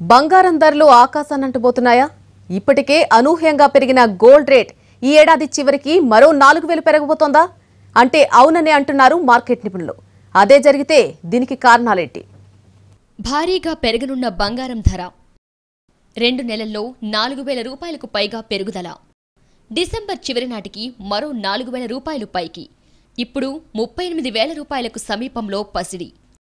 బంగారం ధరలు ఆకాశాన్నంటుపోతున్నాయా ఇప్పటికే అనూహ్యంగా పెరిగిన గోల్డ్ రేట్ ఈ ఏడాది చివరికి మరో నాలుగు వేలు పెరగబోతోందా అంటే అవుననే అంటున్నారు మార్కెట్ నిపుణులు అదే జరిగితే దీనికి కారణాలేంటి భారీగా పెరగనున్న బంగారం ధర రెండు నెలల్లో నాలుగు వేల రూపాయలకు పైగా పెరుగుదల డిసెంబర్ చివరి నాటికి మరో నాలుగు వేల రూపాయలు పైకి ఇప్పుడు ముప్పై ఎనిమిది వేల రూపాయలకు సమీపంలో పసిడి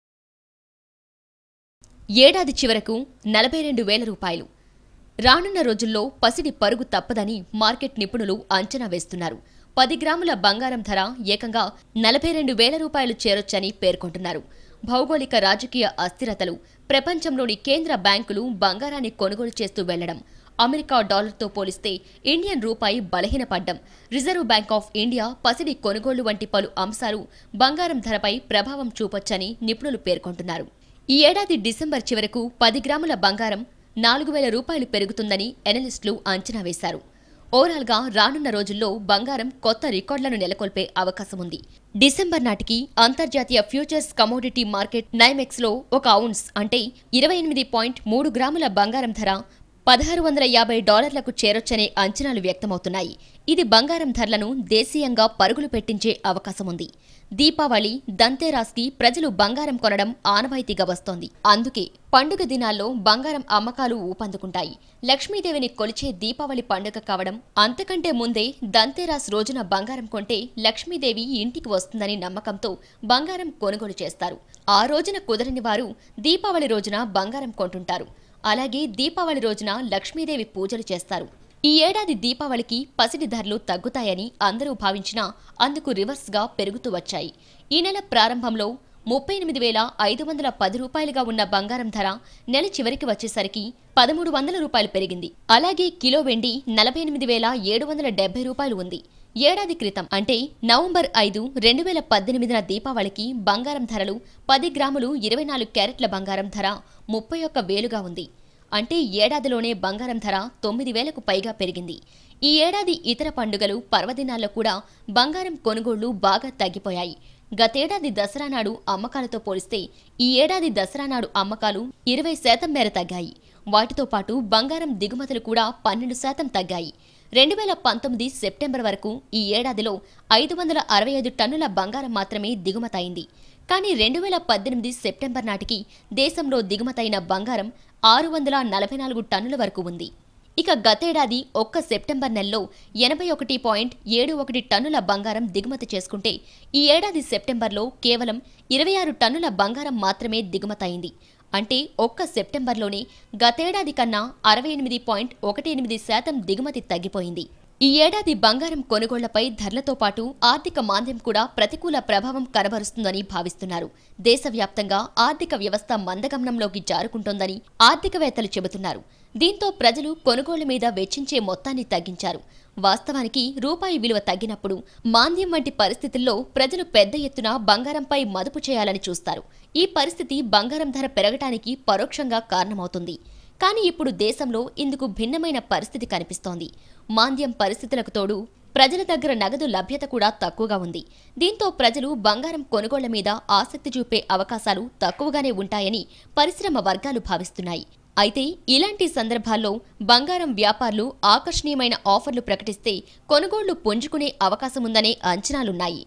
ఏడాది చివరకు నలభై రెండు వేల రూపాయలు రానున్న రోజుల్లో పసిడి పరుగు తప్పదని మార్కెట్ నిపుణులు అంచనా వేస్తున్నారు పది గ్రాముల బంగారం ధర ఏకంగా నలభై రెండు వేల రూపాయలు చేరొచ్చని పేర్కొంటున్నారు భౌగోళిక రాజకీయ అస్థిరతలు ప్రపంచంలోని కేంద్ర బ్యాంకులు బంగారాన్ని కొనుగోలు చేస్తూ వెళ్లడం అమెరికా డాలర్తో పోలిస్తే ఇండియన్ రూపాయి బలహీనపడ్డం రిజర్వ్ బ్యాంక్ ఆఫ్ ఇండియా పసిడి కొనుగోలు వంటి పలు అంశాలు బంగారం ధరపై ప్రభావం చూపొచ్చని నిపుణులు పేర్కొంటున్నారు ఈ ఏడాది డిసెంబర్ చివరకు పది గ్రాముల బంగారం నాలుగు వేల రూపాయలు పెరుగుతుందని ఎనలిస్టులు అంచనా వేశారు ఓవరాల్గా రానున్న రోజుల్లో బంగారం కొత్త రికార్డులను నెలకొల్పే అవకాశం ఉంది డిసెంబర్ నాటికి అంతర్జాతీయ ఫ్యూచర్స్ కమోడిటీ మార్కెట్ నైమెక్స్లో ఒక ఔన్స్ అంటే ఇరవై ఎనిమిది పాయింట్ మూడు గ్రాముల బంగారం ధర పదహారు వందల యాభై డాలర్లకు చేరొచ్చనే అంచనాలు వ్యక్తమవుతున్నాయి ఇది బంగారం ధరలను దేశీయంగా పరుగులు పెట్టించే అవకాశం ఉంది దీపావళి దంతేరాస్కి ప్రజలు బంగారం కొనడం ఆనవాయితీగా వస్తోంది అందుకే పండుగ దినాల్లో బంగారం అమ్మకాలు ఊపందుకుంటాయి లక్ష్మీదేవిని కొలిచే దీపావళి పండుగ కావడం అంతకంటే ముందే దంతేరాస్ రోజున బంగారం కొంటే లక్ష్మీదేవి ఇంటికి వస్తుందని నమ్మకంతో బంగారం కొనుగోలు చేస్తారు ఆ రోజున కుదరని వారు దీపావళి రోజున బంగారం కొంటుంటారు అలాగే దీపావళి రోజున లక్ష్మీదేవి పూజలు చేస్తారు ఈ ఏడాది దీపావళికి పసిడి ధరలు తగ్గుతాయని అందరూ భావించినా అందుకు రివర్స్గా పెరుగుతూ వచ్చాయి ఈ నెల ప్రారంభంలో ముప్పై ఎనిమిది వేల ఐదు వందల పది రూపాయలుగా ఉన్న బంగారం ధర నెల చివరికి వచ్చేసరికి పదమూడు వందల రూపాయలు పెరిగింది అలాగే కిలో వెండి నలభై ఎనిమిది వేల ఏడు వందల డెబ్బై రూపాయలు ఉంది ఏడాది క్రితం అంటే నవంబర్ ఐదు రెండు వేల పద్దెనిమిదిన దీపావళికి బంగారం ధరలు పది గ్రాములు ఇరవై నాలుగు క్యారెట్ల బంగారం ధర ముప్పై ఒక్క వేలుగా ఉంది అంటే ఏడాదిలోనే బంగారం ధర తొమ్మిది వేలకు పైగా పెరిగింది ఈ ఏడాది ఇతర పండుగలు పర్వదినాల్లో కూడా బంగారం కొనుగోళ్లు బాగా తగ్గిపోయాయి గతేడాది దసరా నాడు అమ్మకాలతో పోలిస్తే ఈ ఏడాది దసరా నాడు అమ్మకాలు ఇరవై శాతం మేర తగ్గాయి వాటితో పాటు బంగారం దిగుమతులు కూడా పన్నెండు శాతం తగ్గాయి రెండు వేల పంతొమ్మిది సెప్టెంబర్ వరకు ఈ ఏడాదిలో ఐదు వందల అరవై ఐదు టన్నుల బంగారం మాత్రమే దిగుమతైంది కానీ రెండు వేల పద్దెనిమిది సెప్టెంబర్ నాటికి దేశంలో దిగుమతైన బంగారం ఆరు వందల నలభై నాలుగు టన్నుల వరకు ఉంది ఇక గతేడాది ఒక్క సెప్టెంబర్ నెలలో ఎనభై ఒకటి పాయింట్ ఏడు ఒకటి టన్నుల బంగారం దిగుమతి చేసుకుంటే ఈ ఏడాది సెప్టెంబర్లో కేవలం ఇరవై ఆరు టన్నుల బంగారం మాత్రమే దిగుమతైంది అంటే ఒక్క సెప్టెంబర్లోనే గతేడాది కన్నా అరవై ఎనిమిది పాయింట్ ఒకటి ఎనిమిది శాతం దిగుమతి తగ్గిపోయింది ఈ ఏడాది బంగారం కొనుగోళ్లపై ధరలతో పాటు ఆర్థిక మాంద్యం కూడా ప్రతికూల ప్రభావం కనబరుస్తుందని భావిస్తున్నారు దేశవ్యాప్తంగా ఆర్థిక వ్యవస్థ మందగమనంలోకి జారుకుంటోందని ఆర్థికవేత్తలు చెబుతున్నారు దీంతో ప్రజలు కొనుగోళ్ల మీద వెచ్చించే మొత్తాన్ని తగ్గించారు వాస్తవానికి రూపాయి విలువ తగ్గినప్పుడు మాంద్యం వంటి పరిస్థితుల్లో ప్రజలు పెద్ద ఎత్తున బంగారంపై మదుపు చేయాలని చూస్తారు ఈ పరిస్థితి బంగారం ధర పెరగటానికి పరోక్షంగా కారణమవుతుంది కానీ ఇప్పుడు దేశంలో ఇందుకు భిన్నమైన పరిస్థితి కనిపిస్తోంది మాంద్యం పరిస్థితులకు తోడు ప్రజల దగ్గర నగదు లభ్యత కూడా తక్కువగా ఉంది దీంతో ప్రజలు బంగారం కొనుగోళ్ల మీద ఆసక్తి చూపే అవకాశాలు తక్కువగానే ఉంటాయని పరిశ్రమ వర్గాలు భావిస్తున్నాయి అయితే ఇలాంటి సందర్భాల్లో బంగారం వ్యాపారులు ఆకర్షణీయమైన ఆఫర్లు ప్రకటిస్తే కొనుగోళ్లు పుంజుకునే అవకాశముందనే అంచనాలున్నాయి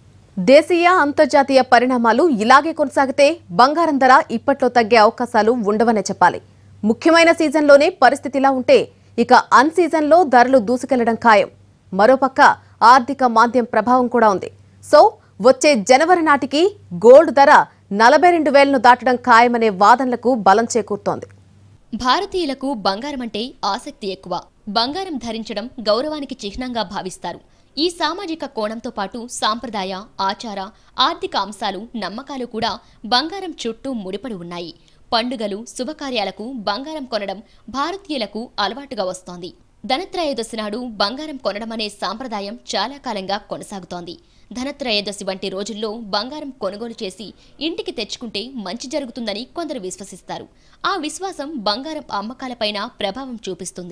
దేశీయ అంతర్జాతీయ పరిణామాలు ఇలాగే కొనసాగితే బంగారం ధర ఇప్పట్లో తగ్గే అవకాశాలు ఉండవనే చెప్పాలి ముఖ్యమైన సీజన్లోనే పరిస్థితి ఇలా ఉంటే ఇక అన్ సీజన్లో ధరలు దూసుకెళ్లడం ఖాయం మరోపక్క ఆర్థిక మాంద్యం ప్రభావం కూడా ఉంది సో వచ్చే జనవరి నాటికి గోల్డ్ ధర నలభై రెండు వేలను దాటడం ఖాయమనే వాదనలకు బలం చేకూరుతోంది భారతీయులకు బంగారం అంటే ఆసక్తి ఎక్కువ బంగారం ధరించడం గౌరవానికి చిహ్నంగా భావిస్తారు ఈ సామాజిక కోణంతో పాటు సాంప్రదాయ ఆచార ఆర్థిక అంశాలు నమ్మకాలు కూడా బంగారం చుట్టూ ముడిపడి ఉన్నాయి పండుగలు శుభకార్యాలకు బంగారం కొనడం భారతీయులకు అలవాటుగా వస్తోంది ధనత్రయోదశి నాడు బంగారం కొనడం అనే సాంప్రదాయం చాలా కాలంగా కొనసాగుతోంది ధనత్రయోదశి వంటి రోజుల్లో బంగారం కొనుగోలు చేసి ఇంటికి తెచ్చుకుంటే మంచి జరుగుతుందని కొందరు విశ్వసిస్తారు ఆ విశ్వాసం బంగారం అమ్మకాలపైన ప్రభావం చూపిస్తుంది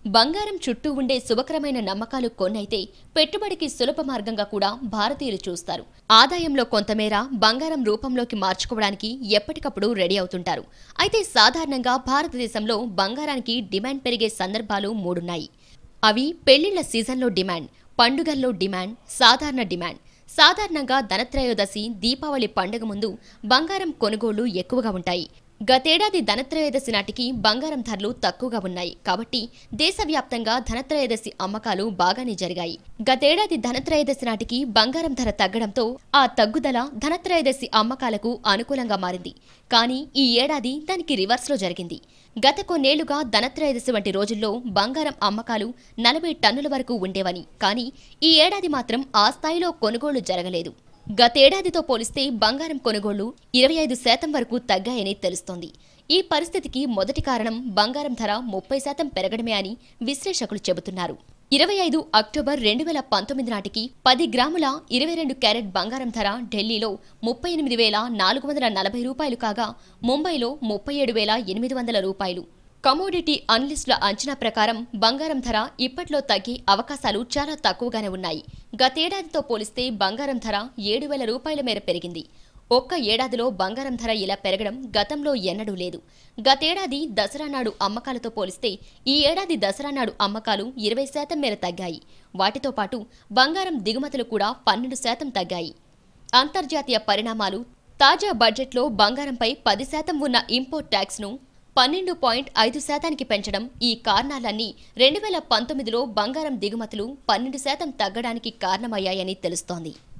బంగారం చుట్టూ ఉండే శుభకరమైన నమ్మకాలు కొన్నైతే పెట్టుబడికి సులభ మార్గంగా కూడా భారతీయులు చూస్తారు ఆదాయంలో కొంతమేర బంగారం రూపంలోకి మార్చుకోవడానికి ఎప్పటికప్పుడు రెడీ అవుతుంటారు అయితే సాధారణంగా భారతదేశంలో బంగారానికి డిమాండ్ పెరిగే సందర్భాలు మూడున్నాయి అవి పెళ్లిళ్ల సీజన్లో డిమాండ్ పండుగల్లో డిమాండ్ సాధారణ డిమాండ్ సాధారణంగా ధనత్రయోదశి దీపావళి పండుగ ముందు బంగారం కొనుగోళ్లు ఎక్కువగా ఉంటాయి గతేడాది ధనత్రయోదశి నాటికి బంగారం ధరలు తక్కువగా ఉన్నాయి కాబట్టి దేశవ్యాప్తంగా ధనత్రయోదశి అమ్మకాలు బాగానే జరిగాయి గతేడాది ధనత్రయోదశి నాటికి బంగారం ధర తగ్గడంతో ఆ తగ్గుదల ధనత్రయోదశి అమ్మకాలకు అనుకూలంగా మారింది కానీ ఈ ఏడాది దానికి రివర్స్లో జరిగింది గత కొన్నేళ్లుగా ధనత్రయోదశి వంటి రోజుల్లో బంగారం అమ్మకాలు నలభై టన్నుల వరకు ఉండేవని కానీ ఈ ఏడాది మాత్రం ఆ స్థాయిలో కొనుగోళ్లు జరగలేదు గతేడాదితో పోలిస్తే బంగారం కొనుగోళ్లు ఇరవై ఐదు శాతం వరకు తగ్గాయని తెలుస్తోంది ఈ పరిస్థితికి మొదటి కారణం బంగారం ధర ముప్పై శాతం పెరగడమే అని విశ్లేషకులు చెబుతున్నారు ఇరవై ఐదు అక్టోబర్ రెండు వేల పంతొమ్మిది నాటికి పది గ్రాముల ఇరవై రెండు క్యారెట్ బంగారం ధర ఢిల్లీలో ముప్పై ఎనిమిది వేల నాలుగు వందల నలభై రూపాయలు కాగా ముంబైలో ముప్పై ఏడు వేల ఎనిమిది వందల రూపాయలు కమోడిటీ అనలిస్టుల అంచనా ప్రకారం బంగారం ధర ఇప్పట్లో తగ్గే అవకాశాలు చాలా తక్కువగానే ఉన్నాయి గతేడాదితో పోలిస్తే బంగారం ధర ఏడు వేల రూపాయల మేర పెరిగింది ఒక్క ఏడాదిలో బంగారం ధర ఇలా పెరగడం గతంలో ఎన్నడూ లేదు గతేడాది దసరా నాడు అమ్మకాలతో పోలిస్తే ఈ ఏడాది దసరా నాడు అమ్మకాలు ఇరవై శాతం మేర తగ్గాయి వాటితో పాటు బంగారం దిగుమతులు కూడా పన్నెండు శాతం తగ్గాయి అంతర్జాతీయ పరిణామాలు తాజా బడ్జెట్లో బంగారంపై పది శాతం ఉన్న ఇంపోర్ట్ ట్యాక్స్ను పన్నెండు పాయింట్ ఐదు శాతానికి పెంచడం ఈ కారణాలన్నీ రెండు వేల పంతొమ్మిదిలో బంగారం దిగుమతులు పన్నెండు శాతం తగ్గడానికి కారణమయ్యాయని తెలుస్తోంది